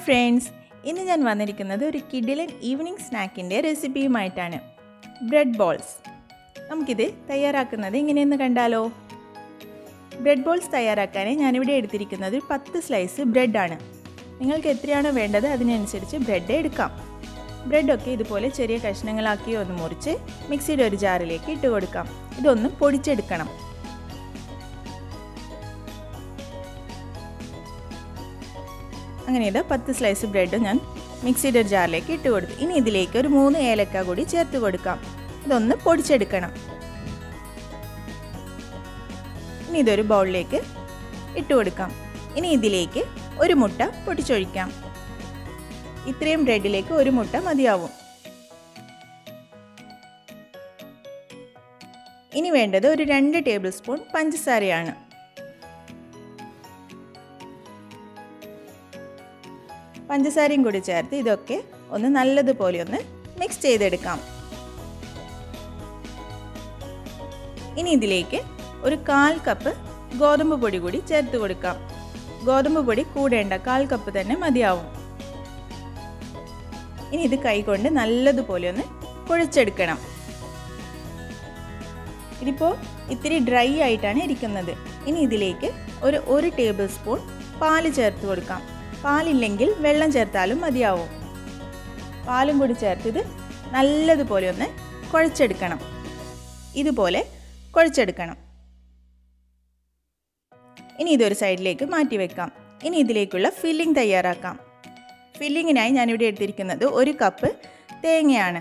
friends ഇന്ന് ഞാൻ വന്നിരിക്കുന്നത് ഒരു കിഡിലൻ ഈവനിങ് സ്നാക്കിൻ്റെ റെസിപ്പിയുമായിട്ടാണ് ബ്രെഡ് ബോൾസ് നമുക്കിത് തയ്യാറാക്കുന്നത് എങ്ങനെയെന്ന് കണ്ടാലോ ബ്രെഡ് ബോൾസ് തയ്യാറാക്കാൻ ഞാനിവിടെ എടുത്തിരിക്കുന്നത് ഒരു പത്ത് സ്ലൈസ് ബ്രെഡാണ് നിങ്ങൾക്ക് എത്രയാണോ വേണ്ടത് അതിനനുസരിച്ച് ബ്രെഡ് എടുക്കാം ബ്രെഡൊക്കെ ഇതുപോലെ ചെറിയ കഷ്ണങ്ങളാക്കി ഒന്ന് മുറിച്ച് മിക്സിയുടെ ഒരു ജാറിലേക്ക് ഇട്ട് കൊടുക്കാം ഇതൊന്ന് പൊടിച്ചെടുക്കണം അങ്ങനെ ഇത് പത്ത് സ്ലൈസ് ബ്രെഡ് ഞാൻ മിക്സിയുടെ ഒരു ജാറിലേക്ക് ഇട്ട് കൊടുത്തു ഇനി ഇതിലേക്ക് ഒരു മൂന്ന് ഏലക്ക കൂടി ചേർത്ത് കൊടുക്കാം ഇതൊന്ന് പൊടിച്ചെടുക്കണം ഇനി ഇതൊരു ബൗളിലേക്ക് ഇട്ട് കൊടുക്കാം ഇനി ഇതിലേക്ക് ഒരു മുട്ട പൊട്ടിച്ചൊഴിക്കാം ഇത്രയും ബ്രെഡിലേക്ക് ഒരു മുട്ട മതിയാവും ഇനി വേണ്ടത് ഒരു രണ്ട് ടേബിൾ സ്പൂൺ പഞ്ചസാരയാണ് പഞ്ചസാരയും കൂടി ചേർത്ത് ഇതൊക്കെ ഒന്ന് നല്ലതുപോലെ ഒന്ന് മിക്സ് ചെയ്തെടുക്കാം ഇനി ഇതിലേക്ക് ഒരു കാൽ കപ്പ് ഗോതമ്പ് പൊടി കൂടി ചേർത്ത് കൊടുക്കാം ഗോതമ്പ് പൊടി കൂടേണ്ട കാൽ കപ്പ് തന്നെ മതിയാവും ഇനി ഇത് കൈകൊണ്ട് നല്ലതുപോലെ ഒന്ന് കുഴച്ചെടുക്കണം ഇതിപ്പോൾ ഇത്തിരി ഡ്രൈ ആയിട്ടാണ് ഇരിക്കുന്നത് ഇനി ഇതിലേക്ക് ഒരു ഒരു ടേബിൾ സ്പൂൺ പാല് ചേർത്ത് കൊടുക്കാം പാലില്ലെങ്കിൽ വെള്ളം ചേർത്താലും മതിയാവും പാലും കൂടി ചേർത്ത് ഇത് നല്ലതുപോലെ ഒന്ന് കുഴച്ചെടുക്കണം ഇതുപോലെ കുഴച്ചെടുക്കണം ഇനി ഇതൊരു സൈഡിലേക്ക് മാറ്റി വെക്കാം ഇനി ഇതിലേക്കുള്ള ഫില്ലിംഗ് തയ്യാറാക്കാം ഫില്ലിങ്ങിനായി ഞാനിവിടെ എടുത്തിരിക്കുന്നത് ഒരു കപ്പ് തേങ്ങയാണ്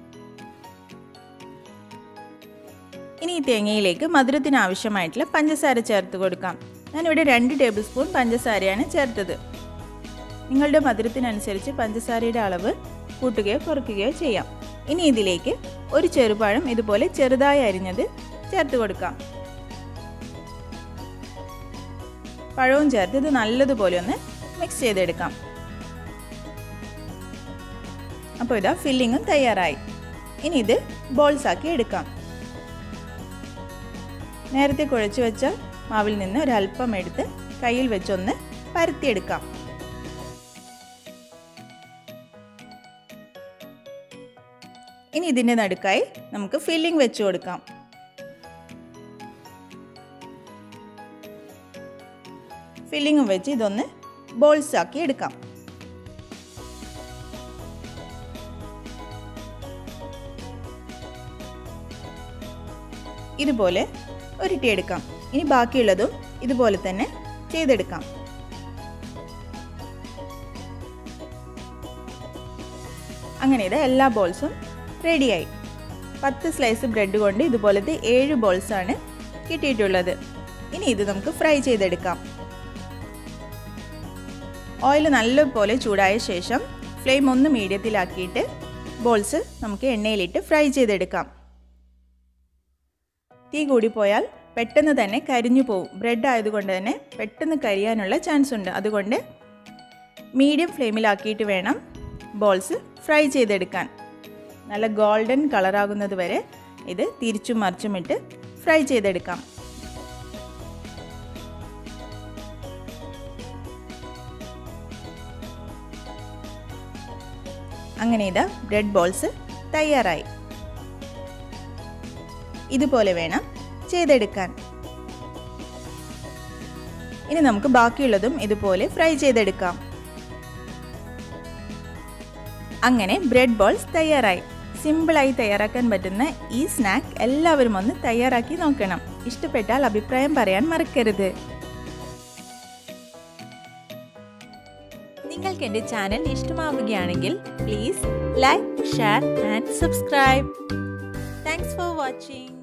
ഇനി ഈ തേങ്ങയിലേക്ക് മധുരത്തിന് ആവശ്യമായിട്ടുള്ള പഞ്ചസാര ചേർത്ത് കൊടുക്കാം ഞാനിവിടെ രണ്ട് ടേബിൾ സ്പൂൺ പഞ്ചസാരയാണ് ചേർത്തത് നിങ്ങളുടെ മധുരത്തിനനുസരിച്ച് പഞ്ചസാരയുടെ അളവ് കൂട്ടുകയോ കുറയ്ക്കുകയോ ചെയ്യാം ഇനി ഇതിലേക്ക് ഒരു ചെറുപഴം ഇതുപോലെ ചെറുതായി അരിഞ്ഞത് ചേർത്ത് കൊടുക്കാം പഴവും ചേർത്ത് ഇത് നല്ലതുപോലെ ഒന്ന് മിക്സ് ചെയ്തെടുക്കാം അപ്പോൾ ഇതാ ഫില്ലിങ്ങും തയ്യാറായി ഇനി ഇത് ബോൾസ് ആക്കി എടുക്കാം നേരത്തെ കുഴച്ചു വെച്ച മാവിൽ നിന്ന് ഒരല്പം എടുത്ത് കയ്യിൽ വെച്ചൊന്ന് പരത്തിയെടുക്കാം ഇനി ഇതിൻ്റെ നടുക്കായി നമുക്ക് ഫില്ലിംഗ് വെച്ച് കൊടുക്കാം ഫില്ലിങ്ങും വെച്ച് ഇതൊന്ന് ബോൾസ് ആക്കി എടുക്കാം ഇതുപോലെ ഉരുട്ടിയെടുക്കാം ഇനി ബാക്കിയുള്ളതും ഇതുപോലെ തന്നെ ചെയ്തെടുക്കാം അങ്ങനെ ഇത് എല്ലാ ബോൾസും റെഡിയായി പത്ത് സ്ലൈസ് ബ്രെഡ് കൊണ്ട് ഇതുപോലത്തെ ഏഴ് ബോൾസാണ് കിട്ടിയിട്ടുള്ളത് ഇനി ഇത് നമുക്ക് ഫ്രൈ ചെയ്തെടുക്കാം ഓയിൽ നല്ലപോലെ ചൂടായ ശേഷം ഫ്ലെയിം ഒന്ന് മീഡിയത്തിലാക്കിയിട്ട് ബോൾസ് നമുക്ക് എണ്ണയിലിട്ട് ഫ്രൈ ചെയ്തെടുക്കാം തീ കൂടിപ്പോയാൽ പെട്ടെന്ന് തന്നെ കരിഞ്ഞു പോവും ബ്രെഡ് ആയതുകൊണ്ട് തന്നെ പെട്ടെന്ന് കരിയാനുള്ള ചാൻസ് ഉണ്ട് അതുകൊണ്ട് മീഡിയം ഫ്ലെയിമിലാക്കിയിട്ട് വേണം ബോൾസ് ഫ്രൈ ചെയ്തെടുക്കാൻ നല്ല ഗോൾഡൻ കളറാകുന്നത് വരെ ഇത് തിരിച്ചും മറിച്ചും ഇട്ട് ഫ്രൈ ചെയ്തെടുക്കാം അങ്ങനെ ഇതാ ബ്രെഡ് ബോൾസ് തയ്യാറായി ഇതുപോലെ വേണം ചെയ്തെടുക്കാൻ ഇനി നമുക്ക് ബാക്കിയുള്ളതും ഇതുപോലെ ഫ്രൈ ചെയ്തെടുക്കാം അങ്ങനെ ബ്രെഡ് ബോൾസ് തയ്യാറായി സിമ്പിളായി തയ്യാറാക്കാൻ പറ്റുന്ന ഈ സ്നാക്ക് എല്ലാവരും ഒന്ന് തയ്യാറാക്കി നോക്കണം ഇഷ്ടപ്പെട്ടാൽ അഭിപ്രായം പറയാൻ മറക്കരുത് നിങ്ങൾക്ക് എൻ്റെ ചാനൽ ഇഷ്ടമാവുകയാണെങ്കിൽ please like share and subscribe thanks for watching